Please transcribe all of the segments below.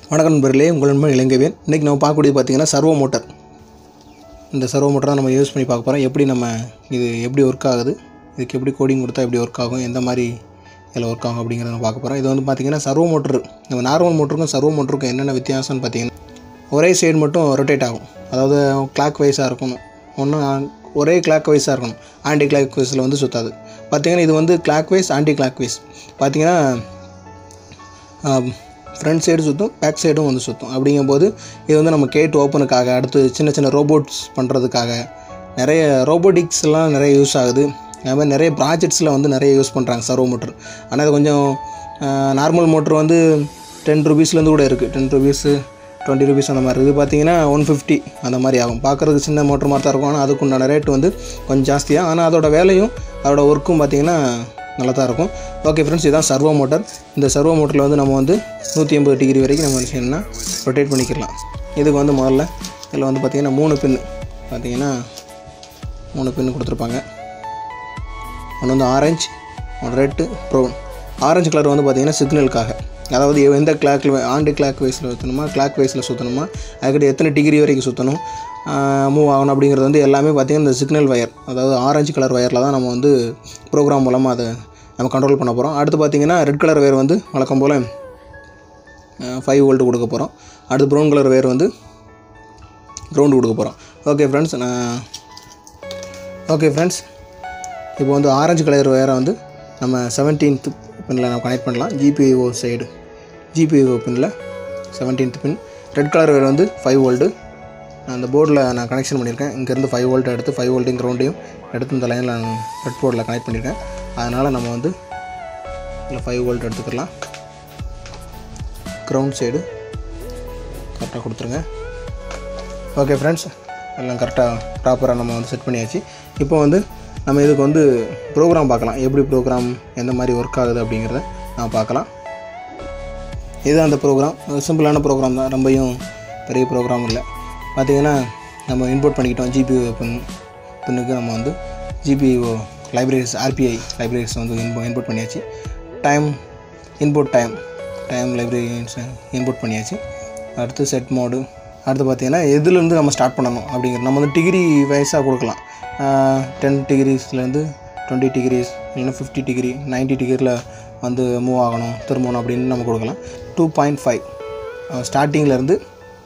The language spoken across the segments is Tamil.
வணக்கம் நண்பர்களே உங்கள் நண்பன் இளங்கவேன் இன்றைக்கி நம்ம பார்க்கக்கூடியது பார்த்தீங்கன்னா சர்வோ மோட்டர் இந்த சர்வோ மோட்டர் தான் நம்ம யூஸ் பண்ணி பார்க்க போகிறோம் எப்படி நம்ம இது எப்படி ஒர்க் ஆகுது இதுக்கு எப்படி கோடிங் கொடுத்தா எப்படி ஒர்க் ஆகும் எந்த மாதிரி இதில் ஒர்க் ஆகும் அப்படிங்கிறத நம்ம பார்க்க போகிறோம் இது வந்து பார்த்திங்கன்னா சர்வோ மோட்டர் நம்ம நார்மல் மோட்டருக்கும் சர்வோ மோட்டருக்கும் என்னென்ன வித்தியாசம்னு பார்த்தீங்கன்னா ஒரே சைடு மட்டும் ரொட்டேட் ஆகும் அதாவது கிளாக் வைஸாக இருக்கணும் ஒன்றும் ஒரே கிளாக் வைஸாக இருக்கணும் ஆன்டி கிளாக் வைஸில் வந்து சுற்றாது பார்த்தீங்கன்னா இது வந்து clockwise anticlockwise பார்த்தீங்கன்னா ஃப்ரண்ட் சைடு சுற்றும் பேக் சைடும் வந்து சுற்றும் அப்படிங்கும்போது இது வந்து நம்ம கேட் ஓப்பனுக்காக அடுத்து சின்ன சின்ன ரோபோட்ஸ் பண்ணுறதுக்காக நிறைய ரோபோட்டிக்ஸ்லாம் நிறைய யூஸ் ஆகுது அது மாதிரி நிறைய ப்ராஜெக்ட்ஸில் வந்து நிறைய யூஸ் பண்ணுறாங்க சர்வோ மோட்டர் ஆனால் அது கொஞ்சம் நார்மல் மோட்ரு வந்து டென் ருபீஸ்லேருந்து கூட இருக்குது டென் ருபீஸு டுவெண்ட்டி ருபீஸ் அந்த மாதிரி இது பார்த்தீங்கன்னா ஒன் ஃபிஃப்டி அந்த மாதிரி ஆகும் பார்க்குறதுக்கு சின்ன மோட்டர் மாதிரி தான் இருக்கும் ஆனால் அதுக்கு உண்டான ரேட் வந்து கொஞ்சம் ஜாஸ்தியாக ஆனால் அதோட வேலையும் அதோட ஒர்க்கும் பார்த்தீங்கன்னா நல்லா தான் இருக்கும் ஓகே ஃப்ரெண்ட்ஸ் இதுதான் சர்வோ மோட்டர் இந்த சர்வோ மோட்டரில் வந்து நம்ம வந்து நூற்றி எண்பது டிகிரி வரைக்கும் நம்ம என்ன செய்யணும்னா ரொட்டேட் பண்ணிக்கலாம் இதுக்கு வந்து முதல்ல இதில் வந்து பார்த்திங்கன்னா மூணு பின்னு பார்த்தீங்கன்னா மூணு பின்னு கொடுத்துருப்பாங்க ஒன்று வந்து ஆரஞ்சு ஒன்று ரெட்டு ப்ரௌன் ஆரஞ்சு கலர் வந்து பார்த்திங்கன்னா சிக்னலுக்காக அதாவது எந்த கிளாக் ஆண்டு கிளாக் வைஸில் சுற்றணுமா கிளாக் வைஸில் சுற்றணுமா அதுக்கிட்ட எத்தனை டிகிரி வரைக்கும் சுற்றணும் மூவ் ஆகணும் அப்படிங்கிறது வந்து எல்லாமே பார்த்திங்கன்னா இந்த சிக்னல் ஒயர் அதாவது ஆரஞ்சு கலர் ஒயரில் தான் நம்ம வந்து ப்ரோக்ராம் மூலமாக அதை நம்ம கண்ட்ரோல் பண்ண போகிறோம் அடுத்து பார்த்திங்கன்னா ரெட் கலர் ஒயர் வந்து வழக்கம் போல் ஃபைவ் வோல்ட் கொடுக்க போகிறோம் அடுத்து ப்ரௌன் கலர் ஒயர் வந்து கிரவுண்டு கொடுக்க போகிறோம் ஓகே ஃப்ரெண்ட்ஸ் நான் ஓகே ஃப்ரெண்ட்ஸ் இப்போ வந்து ஆரஞ்சு கலர் ஒயரை வந்து நம்ம செவன்டீன்த் பின்னில் நம்ம கனெக்ட் பண்ணலாம் ஜிபிஓ சைடு ஜிபிஓ பின்னில் seventeenth pin red colour wire வந்து ஃபைவ் வோல்ட்டு அந்த போர்டில் நான் கனெக்ஷன் பண்ணியிருக்கேன் இங்கேருந்து ஃபைவ் வோல்ட் எடுத்து ஃபைவ் வோல்ட்டையும் கிரவுண்டையும் எடுத்து இந்த லைனில் நான் ரெட் போர்டில் கனெக்ட் பண்ணியிருக்கேன் அதனால் நம்ம வந்து இதில் ஃபைவ் வோல்ட் எடுத்துக்கலாம் கிரவுண்ட் சைடு கரெக்டாக கொடுத்துருங்க ஓகே ஃப்ரெண்ட்ஸ் எல்லாம் கரெக்டாக ப்ராப்பராக நம்ம வந்து செட் பண்ணியாச்சு இப்போ வந்து நம்ம இதுக்கு வந்து ப்ரோக்ராம் பார்க்கலாம் எப்படி ப்ரோக்ராம் எந்த மாதிரி ஒர்க் ஆகுது அப்படிங்கிறத நான் பார்க்கலாம் இது அந்த ப்ரோக்ராம் சிம்பிளான ப்ரோக்ராம் தான் ரொம்பையும் பெரிய ப்ரோக்ராம் இல்லை பார்த்திங்கன்னா நம்ம இன்போர்ட் பண்ணிக்கிட்டோம் ஜிபிஓ பின் பின்னுக்கு நம்ம வந்து ஜிபிஓ லைப்ரரிஸ் ஆர்பிஐ லைப்ரரிஸ் வந்து இன்போ இன்போர்ட் பண்ணியாச்சு time import time time library import பண்ணியாச்சு அடுத்து செட் மோடு அடுத்து பார்த்திங்கன்னா எதுலேருந்து நம்ம ஸ்டார்ட் பண்ணணும் அப்படிங்கிறது நம்ம வந்து டிகிரி வைஸாக கொடுக்கலாம் டென் டிகிரிஸ்லேருந்து டுவெண்ட்டி டிகிரிஸ் இல்லைன்னா ஃபிஃப்டி டிகிரி நைன்ட்டி டிகிரியில் வந்து மூவ் ஆகணும் திரும்பணும் அப்படின்னு நம்ம கொடுக்கலாம் டூ பாயிண்ட் ஃபைவ் ஸ்டார்டிங்லேருந்து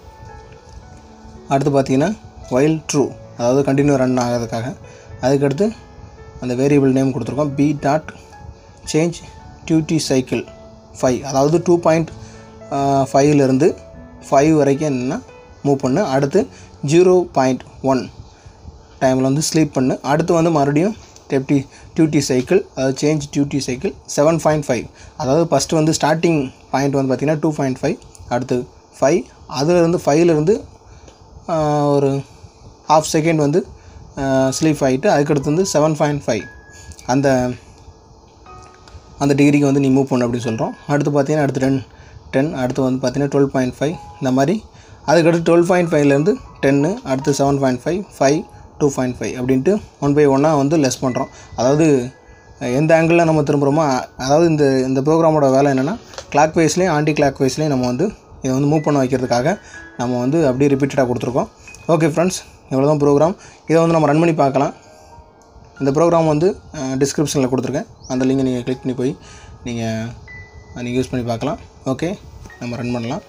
அடுத்து பார்த்திங்கன்னா வைல் ட்ரூ அதாவது கண்டினியூ ரன் ஆகிறதுக்காக அதுக்கடுத்து அந்த வேரியபிள் நேம் கொடுத்துருக்கோம் P dot change duty cycle five அதாவது டூ பாயிண்ட் ஃபைவ்லேருந்து ஃபைவ் வரைக்கும் என்னென்னா மூவ் பண்ணு அடுத்து ஜீரோ பாயிண்ட் ஒன் டைமில் வந்து ஸ்லீப் பண்ணு அடுத்து வந்து மறுபடியும் டெப்டி டியூட்டி சைக்கிள் அதாவது change duty cycle seven point five அதாவது ஃபஸ்ட்டு வந்து ஸ்டார்டிங் பாயிண்ட் வந்து பார்த்திங்கன்னா டூ பாயிண்ட் ஃபைவ் அடுத்து ஃபைவ் அதுலேருந்து ஃபைவ்லேருந்து ஒரு ஹாஃப் செகண்ட் வந்து ஸ்லீப் ஆகிட்டு அதுக்கடுத்து வந்து செவன் பாயிண்ட் ஃபைவ் அந்த அந்த டிகிரிக்கு வந்து நீ மூவ் பண்ணு அப்படின்னு சொல்கிறோம் அடுத்து பார்த்தீங்கன்னா அடுத்து டென் டென் அடுத்து வந்து பார்த்தீங்கன்னா டுவெல் பாயிண்ட் ஃபைவ் இந்த மாதிரி அதுக்கடுத்து டுவெல் பாயிண்ட் ஃபைவ்லேருந்து டென்னு அடுத்து seven point five five two point five அப்படின்ட்டு ஒன் பை ஒன்னாக வந்து லெஸ் பண்ணுறோம் அதாவது எந்த ஆங்கிளில் நம்ம திரும்புகிறோமோ அதாவது இந்த இந்த ப்ரோக்ராமோட வேலை என்னென்னா கிளாக் வைஸ்லேயும் ஆன்டி கிளாக் வைஸ்லேயும் நம்ம வந்து இதை வந்து மூவ் பண்ண வைக்கிறதுக்காக நம்ம வந்து அப்படியே ரிப்பீட்டடாக கொடுத்துருக்கோம் ஓகே ஃப்ரெண்ட்ஸ் இவ்வளோ தான் ப்ரோக்ராம் இதை வந்து நம்ம ரன் பண்ணி பார்க்கலாம் இந்த ப்ரோக்ராம் வந்து டிஸ்கிரிப்ஷனில் கொடுத்துருக்கேன் அந்த லிங்கை நீங்கள் கிளிக் பண்ணி போய் நீங்கள் நீங்கள் யூஸ் பண்ணி பார்க்கலாம் ஓகே நம்ம ரன் பண்ணலாம்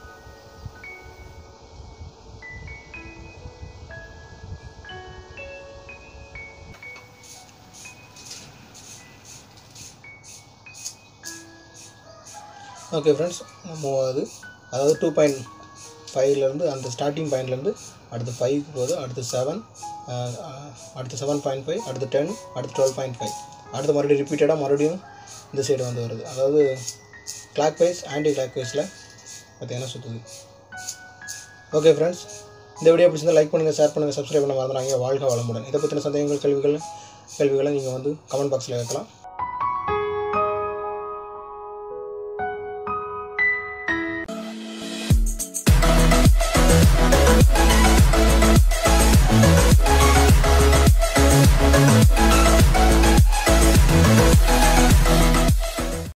ஓகே ஃப்ரெண்ட்ஸ் நம்ம அது அதாவது டூ பாயிண்ட் ஃபைவ்லேருந்து அந்த ஸ்டார்டிங் பாயிண்ட்லேருந்து அடுத்து ஃபைவ் போகுது அடுத்து செவன் அடுத்து செவன் பாயிண்ட் ஃபைவ் அடுத்து டென் அடுத்து டுவெல் பாயிண்ட் ஃபைவ் அடுத்து மறுபடியும் ரிப்பீட்டடாக மறுபடியும் இந்த சைடு வந்து வருது அதாவது கிளாக் வைஸ் ஆன்டி கிளாக் வைஸில் பார்த்தீங்கன்னா சுற்றுது ஓகே ஃப்ரெண்ட்ஸ் இந்த வீடியோ பிடிச்சிருந்தா லைக் பண்ணுங்கள் ஷேர் பண்ணுங்கள் சப்ஸ்கிரைப் பண்ண மறந்துடாங்க வாழ்க வளமுடன் இதை பற்றின சந்தேகங்கள் கேள்விகள் கேள்விகளை நீங்கள் வந்து கமெண்ட் பாக்ஸில் கேட்கலாம்